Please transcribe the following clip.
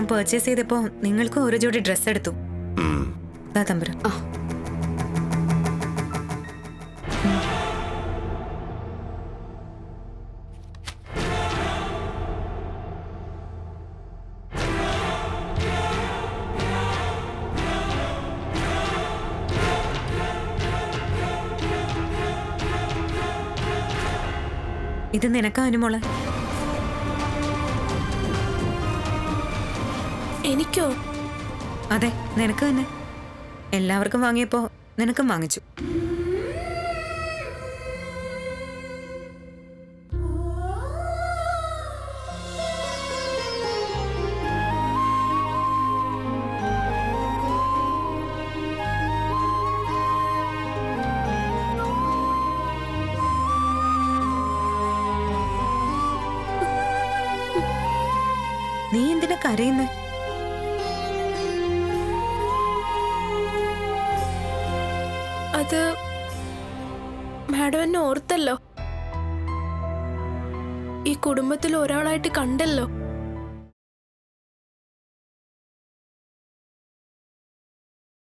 ഞാൻ പർച്ചേസ് ചെയ്തപ്പോ നിങ്ങൾക്കും ഒരു ജോഡി ഡ്രസ്സ് എടുത്തു ഉം. ദാ തമ്പുരാൻ ഇത് നിനക്കാ അനുമോളെ എനിക്കോ അതെ നിനക്ക് തന്നെ എല്ലാവർക്കും വാങ്ങിയപ്പോ നിനക്കും വാങ്ങിച്ചു നീ എന്തിനാ കരയുന്നേ അത് മാഡം എന്നെ ഓർത്തല്ലോ ഈ കുടുംബത്തിൽ ഒരാളായിട്ട് കണ്ടല്ലോ